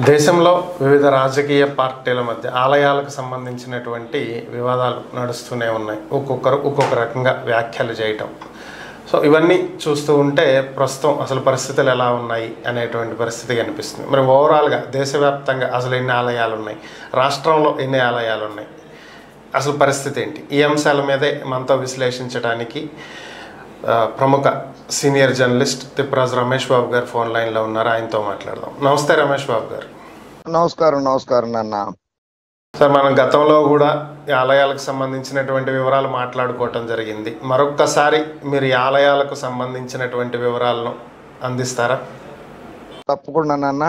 దేశంలో వివిధ రాజకీయ పార్టీల మధ్య ఆలయాలకు సంబంధించినటువంటి వివాదాలు నడుస్తూనే ఉన్నాయి ఒక్కొక్కరు ఒక్కొక్క రకంగా వ్యాఖ్యలు చేయటం సో ఇవన్నీ చూస్తూ ఉంటే ప్రస్తుతం అసలు పరిస్థితులు ఎలా ఉన్నాయి అనేటువంటి పరిస్థితి కనిపిస్తుంది మరి ఓవరాల్గా దేశవ్యాప్తంగా అసలు ఎన్ని ఆలయాలు ఉన్నాయి రాష్ట్రంలో ఎన్ని ఆలయాలు ఉన్నాయి అసలు పరిస్థితి ఏంటి ఈ అంశాల మీదే మనతో విశ్లేషించడానికి ఆ, ప్రముఖ సీనియర్ జర్నలిస్ట్ తిప్పరాజు రమేష్ బాబు గారు ఫోన్ లైన్లో ఉన్నారు ఆయనతో మాట్లాడదాం నమస్తే రమేష్ బాబు గారు నమస్కారం నమస్కారం నాన్న సార్ మనం గతంలో కూడా ఈ ఆలయాలకు సంబంధించినటువంటి వివరాలు మాట్లాడుకోవటం జరిగింది మరొక్కసారి మీరు ఈ ఆలయాలకు సంబంధించినటువంటి వివరాలను అందిస్తారా తప్పకుండా నాన్న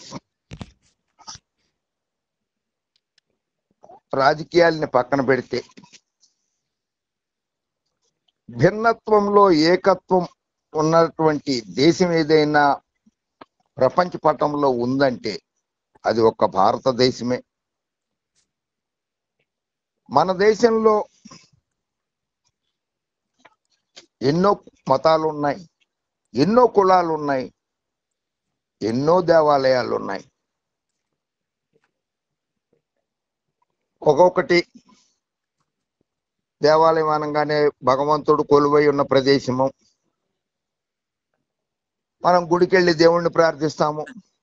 రాజకీయాలని పక్కన పెడితే భిన్నత్వంలో ఏకత్వం ఉన్నటువంటి దేశం ఏదైనా ప్రపంచ పటంలో ఉందంటే అది ఒక్క భారతదేశమే మన దేశంలో ఎన్నో మతాలు ఉన్నాయి ఎన్నో కులాలు ఉన్నాయి ఎన్నో దేవాలయాలు ఉన్నాయి ఒక్కొక్కటి దేవాలయం అనగానే భగవంతుడు కొలువై ఉన్న ప్రదేశము మనం గుడికెళ్ళి దేవుణ్ణి ప్రార్థిస్తాము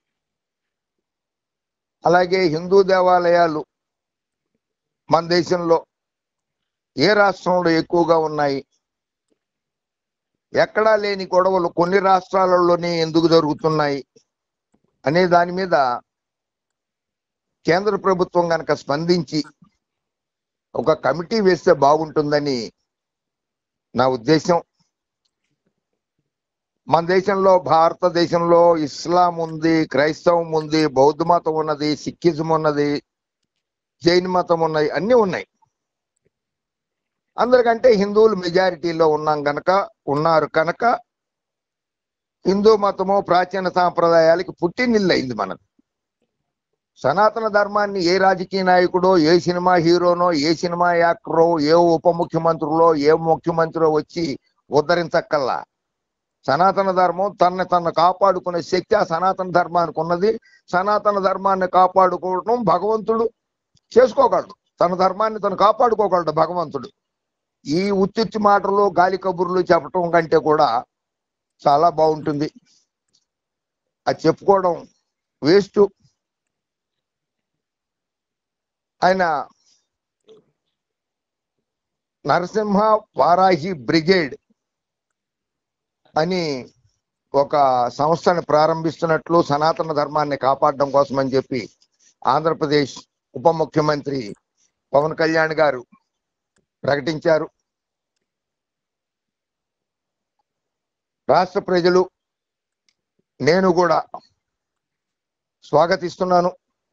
అలాగే హిందూ దేవాలయాలు మన దేశంలో ఏ రాష్ట్రంలో ఎక్కువగా ఉన్నాయి ఎక్కడా లేని గొడవలు కొన్ని రాష్ట్రాలలోనే ఎందుకు జరుగుతున్నాయి అనే దాని మీద కేంద్ర ప్రభుత్వం కనుక స్పందించి ఒక కమిటీ వేస్తే బాగుంటుందని నా ఉద్దేశం మన దేశంలో భారతదేశంలో ఇస్లాం ఉంది క్రైస్తవం ఉంది బౌద్ధ మతం ఉన్నది సిక్కిజం ఉన్నది జైన్ మతం ఉన్నాయి అన్నీ ఉన్నాయి అందరికంటే హిందువులు మెజారిటీలో ఉన్నాం గనక ఉన్నారు కనుక హిందూ మతము ప్రాచీన సాంప్రదాయాలకి పుట్టినిల్లు అయింది మనకు సనాతన ధర్మాన్ని ఏ రాజకీయ నాయకుడో ఏ సినిమా హీరోనో ఏ సినిమా యాక్టరో ఏ ఉప ముఖ్యమంత్రులో ఏ ముఖ్యమంత్రో వచ్చి ఉద్ధరించక్కల్లా సనాతన ధర్మం తనని తను కాపాడుకునే శక్తి ఆ సనాతన ధర్మానికి ఉన్నది సనాతన ధర్మాన్ని కాపాడుకోవడం భగవంతుడు చేసుకోగలడు తన ధర్మాన్ని తను కాపాడుకోగలడు భగవంతుడు ఈ ఉత్తుత్తి మాటలు గాలి కబుర్లు చెప్పటం కంటే కూడా చాలా బాగుంటుంది అది చెప్పుకోవడం వేస్ట్ ఆయన నరసింహ వారాహి బ్రిగేడ్ అని ఒక సంస్థను ప్రారంభిస్తున్నట్లు సనాతన ధర్మాన్ని కాపాడడం కోసం అని చెప్పి ఆంధ్రప్రదేశ్ ఉప ముఖ్యమంత్రి పవన్ కళ్యాణ్ గారు ప్రకటించారు రాష్ట్ర ప్రజలు నేను కూడా స్వాగతిస్తున్నాను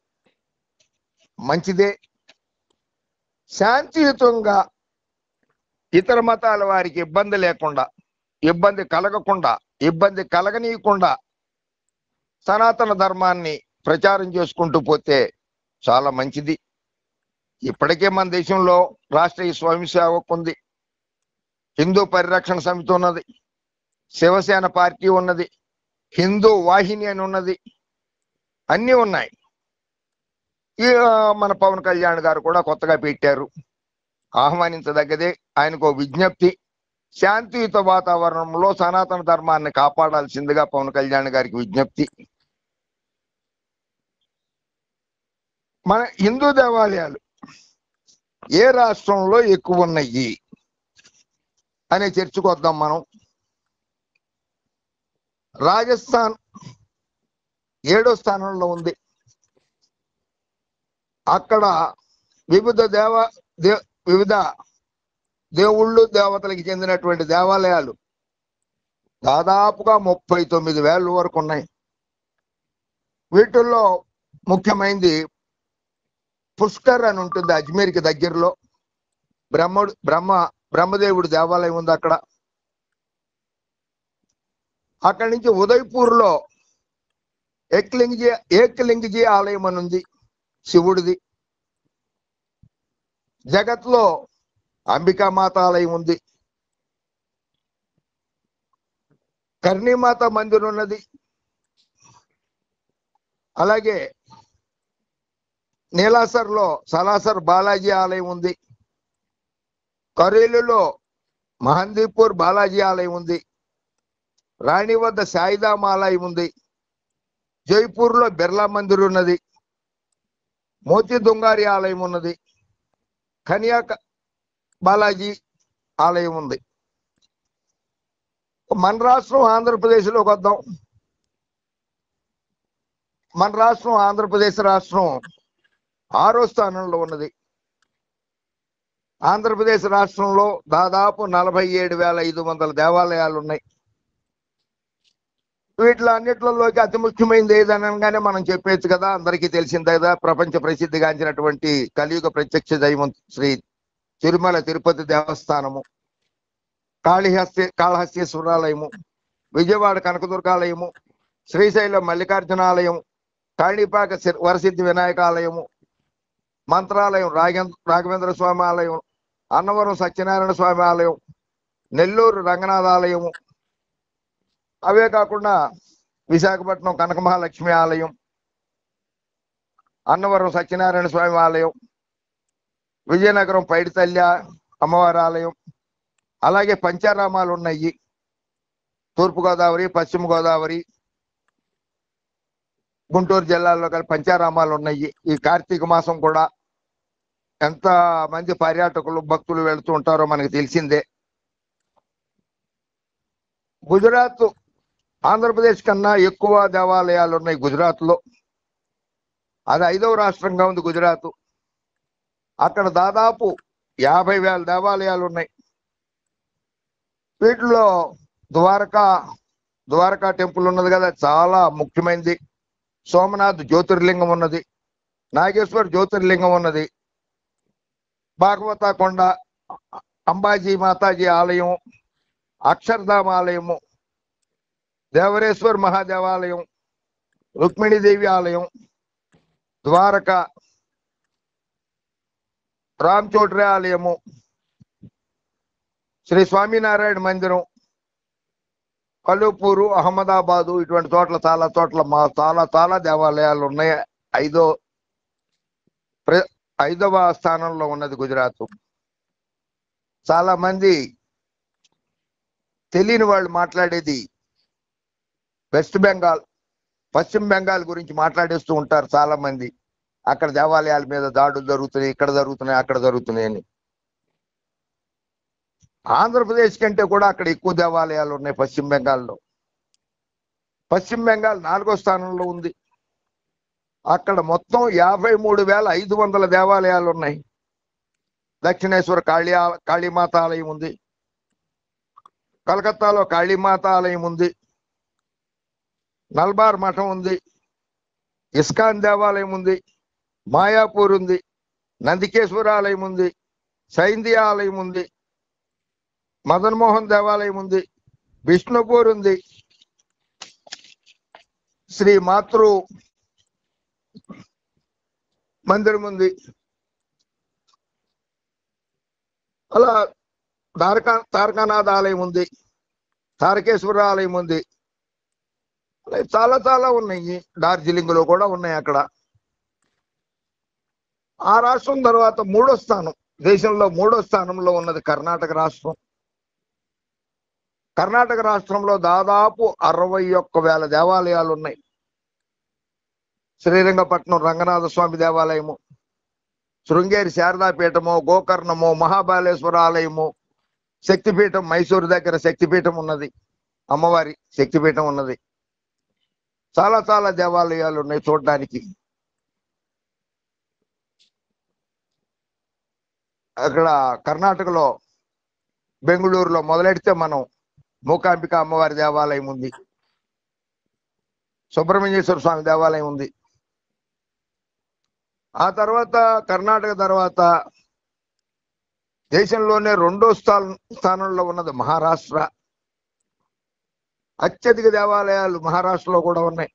మంచిదే శాంతియుతంగా ఇతర మతాల వారికి ఇబ్బంది లేకుండా ఇబ్బంది కలగకుండా ఇబ్బంది కలగనీయకుండా సనాతన ధర్మాన్ని ప్రచారం చేసుకుంటూ పోతే చాలా మంచిది ఇప్పటికే మన దేశంలో రాష్ట్రీయ స్వయం సేవక్ ఉంది హిందూ పరిరక్షణ సమితి ఉన్నది శివసేన పార్టీ ఉన్నది హిందూ వాహిని అని ఉన్నది అన్నీ ఉన్నాయి ఈ ఆ, మన పవన్ కళ్యాణ్ గారు కూడా కొత్తగా పెట్టారు ఆహ్వానించదగ్గదే ఆయనకు ఓ విజ్ఞప్తి శాంతియుత వాతావరణంలో సనాతన ధర్మాన్ని కాపాడాల్సిందిగా పవన్ కళ్యాణ్ గారికి విజ్ఞప్తి మన హిందూ దేవాలయాలు ఏ రాష్ట్రంలో ఎక్కువ ఉన్నాయి అనే చర్చకు వద్దాం మనం రాజస్థాన్ ఏడో స్థానంలో ఉంది అక్కడ వివిధ దేవ దే వివిధ దేవుళ్ళు దేవతలకి చెందినటువంటి దేవాలయాలు దాదాపుగా ముప్పై తొమ్మిది వేల వరకు ఉన్నాయి వీటిల్లో ముఖ్యమైనది పుష్కర్ అని ఉంటుంది అజ్మీర్కి దగ్గరలో బ్రహ్మడు బ్రహ్మ బ్రహ్మదేవుడి దేవాలయం ఉంది అక్కడ అక్కడి నుంచి ఉదయ్పూర్లో ఏక్లింగ్జీ ఏకలింగజీ ఆలయం అని ఉంది శివుడిది జగత్లో అంబికామాత ఆలయం ఉంది కర్ణీమాత మందిరం ఉన్నది అలాగే నీలాసర్లో సలాసర్ బాలాజీ ఆలయం ఉంది కరేలులో మహందీపూర్ బాలాజీ ఆలయం ఉంది రాణి వద్ద సాయిదాం ఆలయం ఉంది జైపూర్లో బిర్లా మందిర్ ఉన్నది మోతి దుంగారి ఆలయం ఉన్నది కన్యాక బాలాజీ ఆలయం ఉంది మన రాష్ట్రం ఆంధ్రప్రదేశ్లోకి వద్దాం మన రాష్ట్రం ఆంధ్రప్రదేశ్ రాష్ట్రం ఆరో స్థానంలో ఉన్నది ఆంధ్రప్రదేశ్ రాష్ట్రంలో దాదాపు నలభై ఏడు వేల ఐదు వందల దేవాలయాలు ఉన్నాయి వీటిలో అన్నిట్లలోకి అతి ముఖ్యమైనది ఏదనగానే మనం చెప్పేచ్చు కదా అందరికీ తెలిసిందే కదా ప్రపంచ ప్రసిద్ధిగాంచినటువంటి కలియుగ ప్రత్యక్ష దైవం శ్రీ తిరుమల తిరుపతి దేవస్థానము కాళిహస్తి కాళహస్తీశ్వరాలయము విజయవాడ కనకదుర్గాలయము శ్రీశైలం మల్లికార్జునాలయం కాణిపాక సి- వరసిద్ధి వినాయకాలయము మంత్రాలయం రాగేంద్ర రాఘవేంద్ర స్వామి ఆలయం అన్నవరం సత్యనారాయణ స్వామి ఆలయం నెల్లూరు రంగనాథ ఆలయము అవే కాకుండా విశాఖపట్నం కనక మహాలక్ష్మి ఆలయం అన్నవరం సత్యనారాయణ స్వామి ఆలయం విజయనగరం పైడితల్య అమ్మవారి ఆలయం అలాగే పంచారామాలు ఉన్నాయి తూర్పు గోదావరి పశ్చిమ గోదావరి గుంటూరు జిల్లాల్లో కలిపి పంచారామాలు ఉన్నాయి ఈ కార్తీక మాసం కూడా ఎంత మంది పర్యాటకులు భక్తులు వెళ్తూ ఉంటారో మనకు తెలిసిందే గుజరాత్ ఆంధ్రప్రదేశ్ కన్నా ఎక్కువ దేవాలయాలు ఉన్నాయి గుజరాత్ లో అది ఐదవ రాష్ట్రంగా ఉంది గుజరాత్ అక్కడ దాదాపు యాభై వేల దేవాలయాలు ఉన్నాయి వీటిలో ద్వారకా ద్వారకా టెంపుల్ ఉన్నది కదా చాలా ముఖ్యమైనది సోమనాథ్ జ్యోతిర్లింగం ఉన్నది నాగేశ్వర్ జ్యోతిర్లింగం ఉన్నది భాగవత కొండ అంబాజీ మాతాజీ ఆలయం అక్షర్ధామ ఆలయము దేవరేశ్వర్ మహాదేవాలయం రుక్మిణీదేవి ఆలయం ద్వారక రామచోట్రే ఆలయము శ్రీ స్వామినారాయణ మందిరం కలుపూరు అహ్మదాబాదు ఇటువంటి చోట్ల చాలా చోట్ల మా చాలా చాలా దేవాలయాలు ఉన్నాయి ఐదో ప్ర- ఐదవ స్థానంలో ఉన్నది గుజరాత్ చాలా మంది తెలియని వాళ్ళు మాట్లాడేది వెస్ట్ బెంగాల్ పశ్చిమ బెంగాల్ గురించి మాట్లాడేస్తూ ఉంటారు చాలా మంది అక్కడ దేవాలయాల మీద దాడులు జరుగుతున్నాయి ఇక్కడ జరుగుతున్నాయి అక్కడ జరుగుతున్నాయి అని ఆంధ్రప్రదేశ్ కంటే కూడా అక్కడ ఎక్కువ దేవాలయాలు ఉన్నాయి పశ్చిమ బెంగాల్లో పశ్చిమ బెంగాల్ నాలుగో స్థానంలో ఉంది అక్కడ మొత్తం యాభై మూడు వేల ఐదు వందల దేవాలయాలు ఉన్నాయి దక్షిణేశ్వర కాళీ ఆ- కాళీమాత ఆలయం ఉంది కలకత్తాలో కాళీమాత ఆలయం ఉంది నల్బార్ మఠం ఉంది ఇస్కాన్ దేవాలయం ఉంది మాయాపూర్ ఉంది నందికేశ్వర ఆలయం ఉంది సైంది ఆలయం ఉంది మదన్ మోహన్ దేవాలయం ఉంది విష్ణుపూర్ ఉంది శ్రీ మాతృ మందిరం ఉంది అలా తారకా తారకానాథ్ ఆలయం ఉంది తారకేశ్వర ఆలయం ఉంది అలా చాలా చాలా ఉన్నాయి డార్జిలింగ్ లో కూడా ఉన్నాయి అక్కడ ఆ రాష్ట్రం తర్వాత మూడో స్థానం దేశంలో మూడో స్థానంలో ఉన్నది కర్ణాటక రాష్ట్రం కర్ణాటక రాష్ట్రంలో దాదాపు అరవై ఒక్క వేల దేవాలయాలు ఉన్నాయి శ్రీరంగపట్నం రంగనాథ స్వామి దేవాలయము శృంగేరి శారదాపీఠము గోకర్ణము మహాబాలేశ్వర ఆలయము శక్తిపీఠం మైసూరు దగ్గర శక్తిపీఠం ఉన్నది అమ్మవారి శక్తిపీఠం ఉన్నది చాలా చాలా దేవాలయాలు ఉన్నాయి చూడడానికి అక్కడ కర్ణాటకలో బెంగళూరులో మొదలెడితే మనం మూకాంబిక అమ్మవారి దేవాలయం ఉంది సుబ్రహ్మణ్యేశ్వర స్వామి దేవాలయం ఉంది ఆ తర్వాత కర్ణాటక తర్వాత దేశంలోనే రెండో స్థానం స్థానంలో ఉన్నది మహారాష్ట్ర అత్యధిక దేవాలయాలు మహారాష్ట్రలో కూడా ఉన్నాయి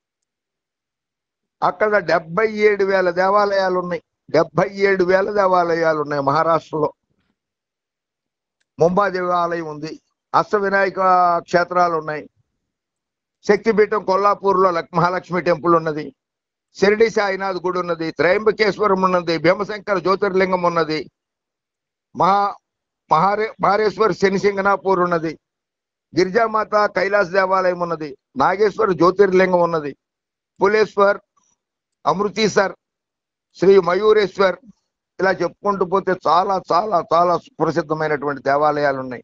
అక్కడ డెబ్బై ఏడు వేల దేవాలయాలు ఉన్నాయి డెబ్బై ఏడు వేల దేవాలయాలు ఉన్నాయి మహారాష్ట్రలో ముంబాదేవి ఆలయం ఉంది అష్ట వినాయక క్షేత్రాలు ఉన్నాయి శక్తిపీఠం కొల్లాపూర్లో లక్- మహాలక్ష్మి టెంపుల్ ఉన్నది షిరిడి సాయినాథ్ గుడి ఉన్నది త్రయంబకేశ్వరం ఉన్నది భీమశంకర జ్యోతిర్లింగం ఉన్నది మహా మహారే మహారేశ్వర్ శనిసింగనాపూర్ ఉన్నది గిరిజామాత కైలాస్ దేవాలయం ఉన్నది నాగేశ్వర జ్యోతిర్లింగం ఉన్నది పులేశ్వర్ అమృతీసర్ శ్రీ మయూరేశ్వర్ ఇలా చెప్పుకుంటూ పోతే చాలా చాలా చాలా ప్రసిద్ధమైనటువంటి దేవాలయాలు ఉన్నాయి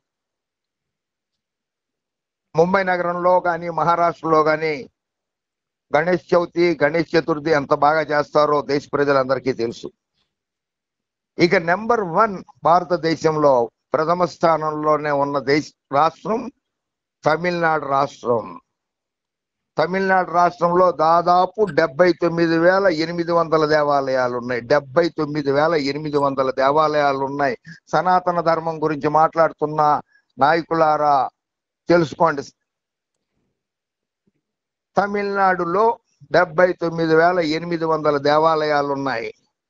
ముంబై నగరంలో కానీ మహారాష్ట్రలో కానీ గణేష్ చవితి గణేష్ చతుర్థి ఎంత బాగా చేస్తారో దేశ ప్రజలందరికీ తెలుసు ఇక నెంబర్ వన్ భారతదేశంలో ప్రథమ స్థానంలోనే ఉన్న దేశ రాష్ట్రం తమిళనాడు రాష్ట్రం తమిళనాడు రాష్ట్రంలో దాదాపు డెబ్బై తొమ్మిది వేల ఎనిమిది వందల దేవాలయాలు ఉన్నాయి డెబ్బై తొమ్మిది వేల ఎనిమిది వందల దేవాలయాలు ఉన్నాయి సనాతన ధర్మం గురించి మాట్లాడుతున్న నాయకులారా తెలుసుకోండి తమిళనాడులో డెబ్బై తొమ్మిది వేల ఎనిమిది వందల దేవాలయాలు ఉన్నాయి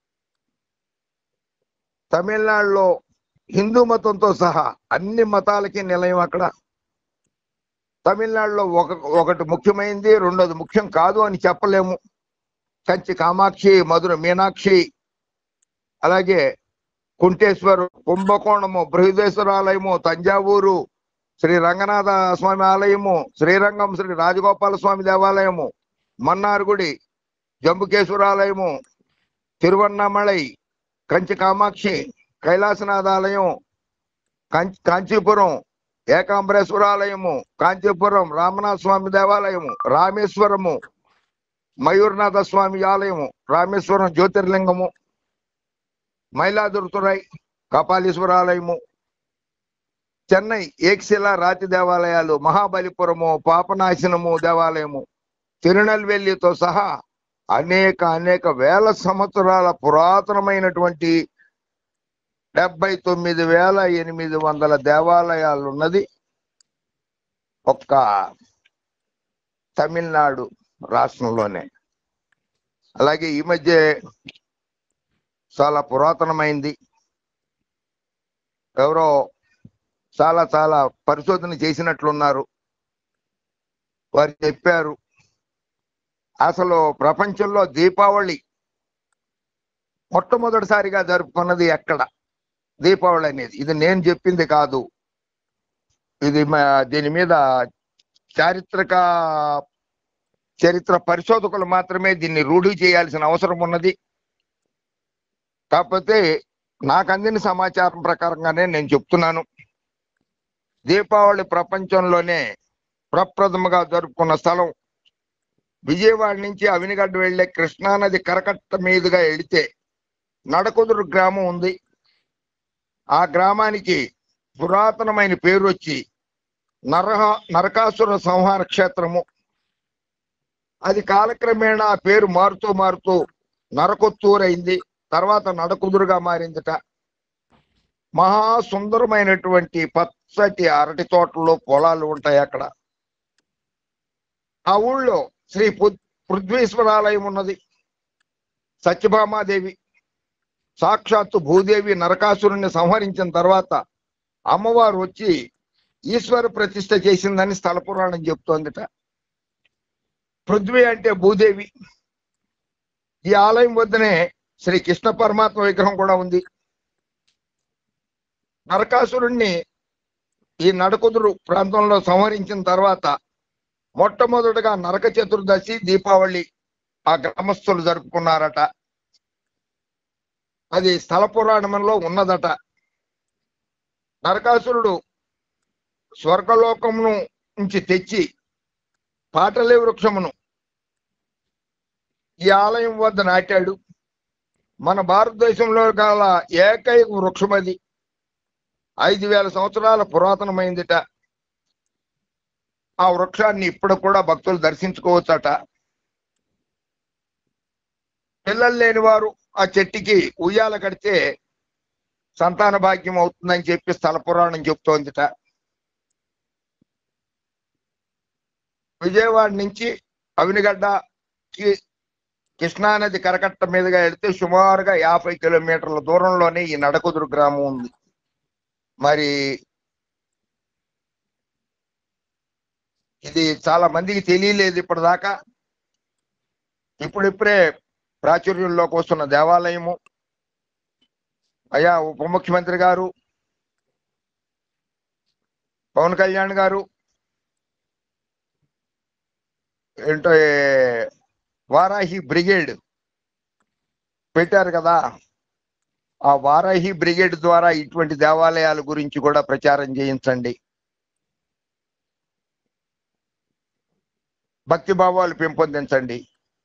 తమిళనాడులో హిందూ మతంతో సహా అన్ని మతాలకి నిలయం అక్కడ తమిళనాడులో ఒక ఒకటి ముఖ్యమైనది రెండోది ముఖ్యం కాదు అని చెప్పలేము కంచి కామాక్షి మధుర మీనాక్షి అలాగే కుంటేశ్వరు కుంభకోణము బృహదేశ్వర ఆలయము తంజావూరు శ్రీ రంగనాథ స్వామి ఆలయము శ్రీరంగం శ్రీ రాజగోపాల స్వామి దేవాలయము మన్నార్గుడి జంబుకేశ్వర ఆలయము తిరువన్నామలై కంచి కామాక్షి కైలాసనాథ ఆలయం కాంచీ కాంచీపురం ఏకాంబరేశ్వర ఆలయము కాంచీపురం రామనాథ స్వామి దేవాలయము రామేశ్వరము మయూర్నాథ స్వామి ఆలయము రామేశ్వరం జ్యోతిర్లింగము మైలాదుర్తురై కపాలీశ్వర ఆలయము చెన్నై ఏక్శిల రాతి దేవాలయాలు మహాబలిపురము పాపనాశనము దేవాలయము తిరునెల్వేలితో సహా అనేక అనేక వేల సంవత్సరాల పురాతనమైనటువంటి డెబ్బై తొమ్మిది వేల ఎనిమిది వందల దేవాలయాలు ఉన్నది ఒక్క తమిళనాడు రాష్ట్రంలోనే అలాగే ఈ మధ్య చాలా పురాతనమైంది ఎవరో చాలా చాలా పరిశోధన చేసినట్లున్నారు వారు చెప్పారు అసలు ప్రపంచంలో దీపావళి మొట్టమొదటిసారిగా జరుపుకున్నది ఎక్కడ దీపావళి అనేది ఇది నేను చెప్పింది కాదు ఇది మా- దీని మీద చారిత్రక చరిత్ర పరిశోధకులు మాత్రమే దీన్ని రూఢి చేయాల్సిన అవసరం ఉన్నది కాకపోతే నాకు అందిన సమాచారం ప్రకారంగానే నేను చెప్తున్నాను దీపావళి ప్రపంచంలోనే ప్రప్రథమగా జరుపుకున్న స్థలం విజయవాడ నుంచి అవినిగడ్డ వెళ్లే కృష్ణానది కరకట్ట మీదుగా వెళితే నడకుదురు గ్రామం ఉంది ఆ గ్రామానికి పురాతనమైన పేరు వచ్చి నరహ నరకాసుర సంహార క్షేత్రము అది కాలక్రమేణా ఆ పేరు మారుతూ మారుతూ నరకొత్తూరు అయింది తర్వాత నడకుదురుగా మారిందట మహా సుందరమైనటువంటి పచ్చటి అరటి తోటలు పొలాలు ఉంటాయి అక్కడ ఆ ఊళ్ళో శ్రీ పు- పృథ్వీశ్వరాలయం ఉన్నది సత్యభామాదేవి సాక్షాత్తు భూదేవి నరకాసురుణ్ణి సంహరించిన తర్వాత అమ్మవారు వచ్చి ఈశ్వర ప్రతిష్ఠ చేసిందని స్థల పురాణం చెప్తోందిట పృథ్వీ అంటే భూదేవి ఈ ఆలయం వద్దనే శ్రీ కృష్ణ పరమాత్మ విగ్రహం కూడా ఉంది నరకాసురుణ్ణి ఈ నడకుదురు ప్రాంతంలో సంహరించిన తర్వాత మొట్టమొదటగా నరక చతుర్దశి దీపావళి ఆ గ్రామస్తులు జరుపుకున్నారట అది స్థల పురాణంలో ఉన్నదట నరకాసురుడు స్వర్గలోకమును నుంచి తెచ్చి పాటలే వృక్షమును ఈ ఆలయం వద్ద నాటాడు మన భారతదేశంలో గల ఏకైక వృక్షం అది ఐదు వేల సంవత్సరాల పురాతనమైందిట ఆ వృక్షాన్ని ఇప్పుడు కూడా భక్తులు దర్శించుకోవచ్చట పిల్లలు లేని వారు ఆ చెట్టుకి ఉయ్యాల కడితే సంతాన భాగ్యం అవుతుందని చెప్పి స్థల పురాణం చెప్తోందిట విజయవాడ నుంచి అవినిగడ్డకి కృష్ణానది కరకట్ట మీదుగా వెళితే సుమారుగా యాభై కిలోమీటర్ల దూరంలోనే ఈ నడకుదురు గ్రామం ఉంది మరి ఇది చాలా మందికి తెలియలేదు ఇప్పటిదాకా ఇప్పుడిప్పుడే ప్రాచుర్యంలోకి వస్తున్న దేవాలయము అయ్యా ఉప ముఖ్యమంత్రి గారు పవన్ కళ్యాణ్ గారు ఏంటో ఏ, వారాహి బ్రిగేడ్ పెట్టారు కదా ఆ వారాహి బ్రిగేడ్ ద్వారా ఇటువంటి దేవాలయాల గురించి కూడా ప్రచారం చేయించండి భక్తి భావాలు పెంపొందించండి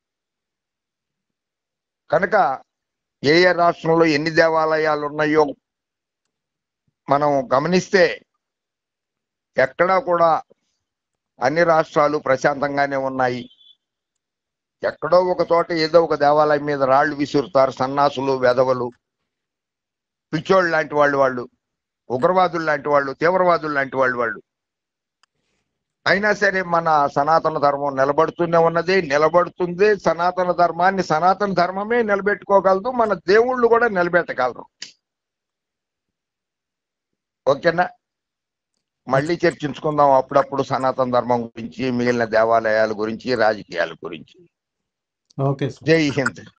కనుక ఏ ఏ రాష్ట్రంలో ఎన్ని దేవాలయాలు ఉన్నాయో మనం గమనిస్తే ఎక్కడా కూడా అన్ని రాష్ట్రాలు ప్రశాంతంగానే ఉన్నాయి ఎక్కడో ఒక చోట ఏదో ఒక దేవాలయం మీద రాళ్లు విసురుతారు సన్నాసులు వెధవలు పిచ్చోళ్ళు లాంటి వాళ్ళు వాళ్ళు ఉగ్రవాదులు లాంటి వాళ్ళు తీవ్రవాదులు లాంటి వాళ్ళు వాళ్ళు అయినా సరే మన సనాతన ధర్మం నిలబడుతూనే ఉన్నది నిలబడుతుంది సనాతన ధర్మాన్ని సనాతన ధర్మమే నిలబెట్టుకోగలదు మన దేవుళ్ళు కూడా నిలబెట్టగలరు ఓకేనా మళ్ళీ చర్చించుకుందాం అప్పుడప్పుడు సనాతన ధర్మం గురించి మిగిలిన దేవాలయాల గురించి రాజకీయాల గురించి ఓకే సార్ జై హింద్